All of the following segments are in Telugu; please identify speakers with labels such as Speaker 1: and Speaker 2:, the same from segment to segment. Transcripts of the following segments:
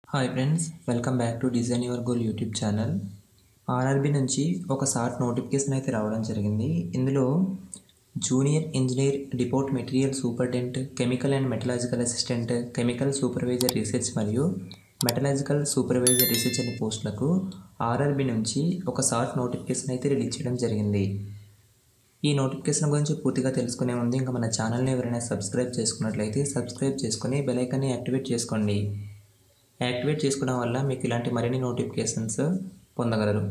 Speaker 1: hi friends welcome back to design your goal YouTube channel RRB నుంచి ఒక షార్ట్ నోటిఫికేషన్ అయితే రావడం జరిగింది ఇందులో junior engineer depot material superintendent chemical and metallurgical assistant chemical supervisor research మరియు మెటలాజికల్ సూపర్వైజర్ రీసెర్చ్ అనే పోస్టులకు ఆర్ఆర్బి నుంచి ఒక షార్ట్ నోటిఫికేషన్ అయితే రిలీజ్ చేయడం జరిగింది ఈ నోటిఫికేషన్ గురించి పూర్తిగా తెలుసుకునే ముందు ఇంకా మన ఛానల్ని ఎవరైనా సబ్స్క్రైబ్ చేసుకున్నట్లయితే సబ్స్క్రైబ్ చేసుకుని బెల్ ఐకాన్ని యాక్టివేట్ చేసుకోండి యాక్టివేట్ చేసుకోవడం వల్ల మీకు ఇలాంటి మరిన్ని నోటిఫికేషన్స్ పొందగలరు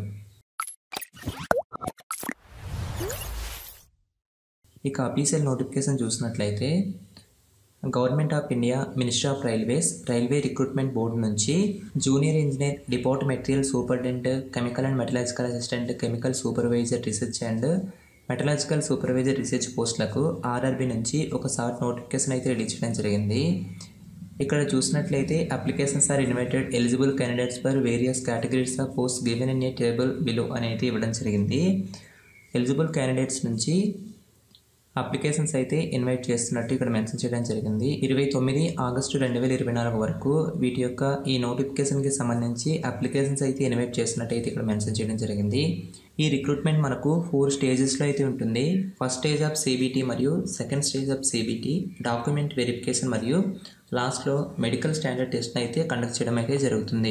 Speaker 1: ఇక అఫీషియల్ నోటిఫికేషన్ చూసినట్లయితే government of India ministry of railways railway recruitment board నుంచి junior engineer depot material superintendent chemical and metallurgical assistant chemical supervisor research and metallurgical supervisor research పోస్టులకు ఆర్ఆర్బి నుంచి ఒక షార్ట్ నోటిఫికేషన్ అయితే రిలీజ్ చేయడం జరిగింది ఇక్కడ చూసినట్లయితే applications are invited eligible candidates for various categories of post given in a table below అనేది ఇవ్వడం జరిగింది ఎలిజిబుల్ క్యాండిడేట్స్ నుంచి అప్లికేషన్స్ అయితే ఇన్వైట్ చేస్తున్నట్టు ఇక్కడ మెన్షన్ చేయడం జరిగింది ఇరవై తొమ్మిది ఆగస్టు రెండు వేల ఇరవై నాలుగు వరకు వీటి యొక్క ఈ నోటిఫికేషన్కి సంబంధించి అప్లికేషన్స్ అయితే ఇన్వైట్ చేస్తున్నట్టు అయితే ఇక్కడ మెన్షన్ చేయడం జరిగింది ఈ రిక్రూట్మెంట్ మనకు ఫోర్ స్టేజెస్లో అయితే ఉంటుంది ఫస్ట్ స్టేజ్ ఆఫ్ సిబిటీ మరియు second stage of CBT document verification మరియు లాస్ట్లో మెడికల్ స్టాండర్డ్ టెస్ట్ అయితే కండక్ట్ చేయడం అయితే జరుగుతుంది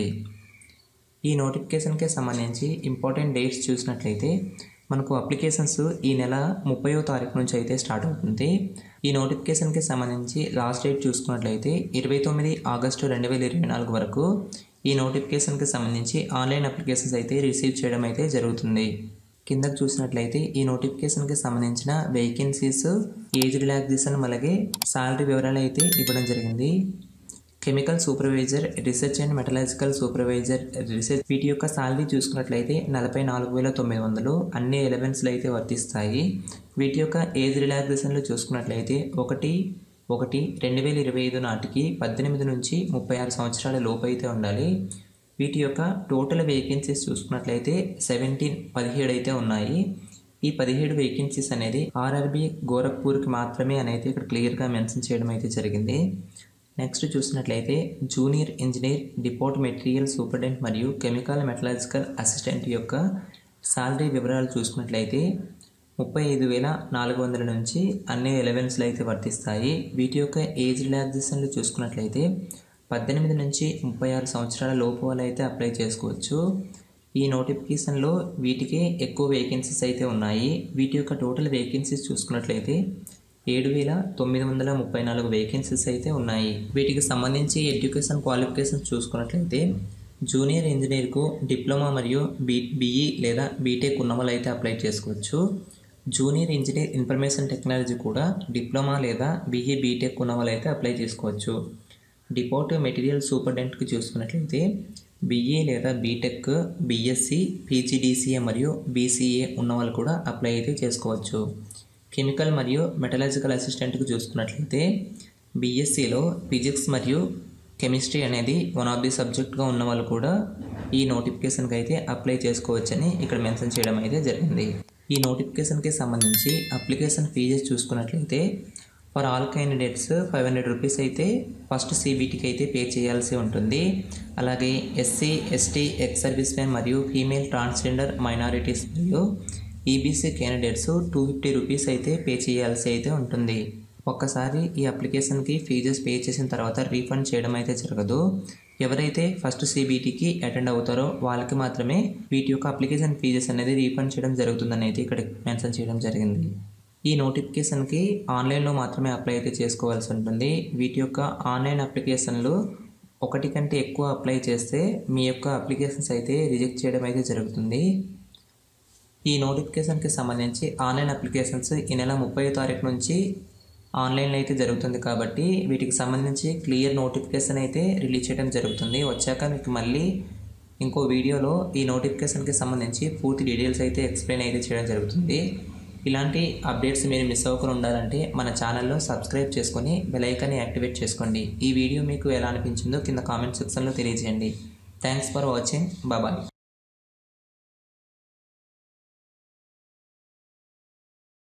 Speaker 1: ఈ నోటిఫికేషన్కి సంబంధించి ఇంపార్టెంట్ డేట్స్ చూసినట్లయితే మనకు అప్లికేషన్స్ ఈ నెల ముప్పయో తారీఖు నుంచి అయితే స్టార్ట్ అవుతుంది ఈ నోటిఫికేషన్కి సంబంధించి లాస్ట్ డేట్ చూసుకున్నట్లయితే ఇరవై తొమ్మిది ఆగస్టు రెండు వేల ఇరవై నాలుగు వరకు ఈ నోటిఫికేషన్కి సంబంధించి ఆన్లైన్ అప్లికేషన్స్ అయితే రిసీవ్ చేయడం అయితే జరుగుతుంది కిందకు చూసినట్లయితే ఈ నోటిఫికేషన్కి సంబంధించిన వేకెన్సీస్ ఏజ్ రిలాక్సేషన్ అలాగే సాలరీ వివరాలు అయితే ఇవ్వడం జరిగింది chemical supervisor research and metallurgical supervisor research వీటి యొక్క సాలరీ చూసుకున్నట్లయితే నలభై నాలుగు వేల తొమ్మిది వందలు అన్ని ఎలవెన్స్లు అయితే వర్తిస్తాయి వీటి యొక్క ఏజ్ రిలాక్సేషన్లు చూసుకున్నట్లయితే ఒకటి ఒకటి రెండు వేల ఇరవై ఐదు నాటికి పద్దెనిమిది నుంచి ముప్పై ఆరు సంవత్సరాల లోపు అయితే ఉండాలి వీటి యొక్క టోటల్ వేకెన్సీస్ చూసుకున్నట్లయితే సెవెంటీన్ పదిహేడు అయితే ఉన్నాయి ఈ పదిహేడు వేకెన్సీస్ అనేది ఆర్ఆర్బి గోరఖ్పూర్కి మాత్రమే అనేది ఇక్కడ క్లియర్గా మెన్షన్ చేయడం అయితే జరిగింది నెక్స్ట్ చూసినట్లయితే junior engineer depot material superintendent మరియు కెమికల్ మెటలాజికల్ అసిస్టెంట్ యొక్క సాలరీ వివరాలు చూసుకున్నట్లయితే ముప్పై ఐదు వేల నాలుగు వందల నుంచి అన్ని ఎలవెన్స్లు అయితే వర్తిస్తాయి వీటి యొక్క ఏజ్ రిలాక్సేషన్లు చూసుకున్నట్లయితే పద్దెనిమిది నుంచి ముప్పై ఆరు సంవత్సరాల లోపు వాళ్ళు అయితే అప్లై చేసుకోవచ్చు ఈ నోటిఫికేషన్లో వీటికే ఎక్కువ వేకెన్సీస్ అయితే ఉన్నాయి వీటి యొక్క టోటల్ వేకెన్సీస్ చూసుకున్నట్లయితే ఏడు వేల తొమ్మిది వందల ముప్పై నాలుగు వేకెన్సీస్ అయితే ఉన్నాయి వీటికి సంబంధించి ఎడ్యుకేషన్ క్వాలిఫికేషన్ చూసుకున్నట్లయితే జూనియర్ ఇంజనీర్కు డిప్లొమా మరియు బీ బీఈ లేదా బీటెక్ ఉన్న వాళ్ళు అయితే అప్లై చేసుకోవచ్చు జూనియర్ ఇంజనీర్ ఇన్ఫర్మేషన్ టెక్నాలజీ కూడా డిప్లొమా లేదా బీఈ బీటెక్ ఉన్న వాళ్ళు అయితే అప్లై చేసుకోవచ్చు డిపోర్ట్ మెటీరియల్ సూపర్డెంట్కి చూసుకున్నట్లయితే బీఈ లేదా బీటెక్ బీఎస్సీ పీజీడీసీఏ మరియు బీసీఏ ఉన్న వాళ్ళు కూడా అప్లై అయితే చేసుకోవచ్చు కెమికల్ మరియు మెటలాజికల్ అసిస్టెంట్కి చూసుకున్నట్లయితే బీఎస్సీలో ఫిజిక్స్ మరియు కెమిస్ట్రీ అనేది వన్ ఆఫ్ ది సబ్జెక్ట్గా ఉన్న వాళ్ళు కూడా ఈ నోటిఫికేషన్కి అయితే అప్లై చేసుకోవచ్చని ఇక్కడ మెన్షన్ చేయడం అయితే జరిగింది ఈ నోటిఫికేషన్కి సంబంధించి అప్లికేషన్ ఫీజెస్ చూసుకున్నట్లయితే for all candidates five hundred rupees అయితే ఫస్ట్ సిబిటీకి అయితే పే చేయాల్సి ఉంటుంది అలాగే SC ST ex servicemen మరియు ఫీమేల్ ట్రాన్స్జెండర్ మైనారిటీస్ మరియు EBC candidates two fifty rupees అయితే పే చేయాల్సి అయితే ఉంటుంది ఒక్కసారి ఈ అప్లికేషన్కి ఫీజెస్ పే చేసిన తర్వాత రీఫండ్ చేయడం అయితే జరగదు ఎవరైతే ఫస్ట్ సిబిటీకి అటెండ్ అవుతారో వాళ్ళకి మాత్రమే వీటి యొక్క అప్లికేషన్ ఫీజెస్ అనేది రీఫండ్ చేయడం జరుగుతుందని అయితే ఇక్కడ మెన్షన్ చేయడం జరిగింది ఈ నోటిఫికేషన్కి ఆన్లైన్లో మాత్రమే అప్లై అయితే చేసుకోవాల్సి ఉంటుంది వీటి యొక్క ఆన్లైన్ అప్లికేషన్లు ఒకటి కంటే ఎక్కువ అప్లై చేస్తే మీ యొక్క అప్లికేషన్స్ అయితే రిజెక్ట్ చేయడం అయితే జరుగుతుంది ఈ నోటిఫికేషన్కి సంబంధించి ఆన్లైన్ అప్లికేషన్స్ ఈ నెల ముప్పై తారీఖు నుంచి ఆన్లైన్లో అయితే జరుగుతుంది కాబట్టి వీటికి సంబంధించి క్లియర్ నోటిఫికేషన్ అయితే రిలీజ్ చేయడం జరుగుతుంది వచ్చాక మీకు మళ్ళీ ఇంకో వీడియోలో ఈ నోటిఫికేషన్కి సంబంధించి పూర్తి డీటెయిల్స్ అయితే ఎక్స్ప్లెయిన్ అయితే చేయడం జరుగుతుంది ఇలాంటి అప్డేట్స్ మీరు మిస్ అవ్వకుండా ఉండాలంటే మన ఛానల్లో సబ్స్క్రైబ్ చేసుకొని బెల్ ఐకాన్ని యాక్టివేట్ చేసుకోండి ఈ వీడియో మీకు ఎలా అనిపించిందో కింద కామెంట్ సెక్షన్లో తెలియజేయండి థ్యాంక్స్ ఫర్ వాచింగ్ బాయ్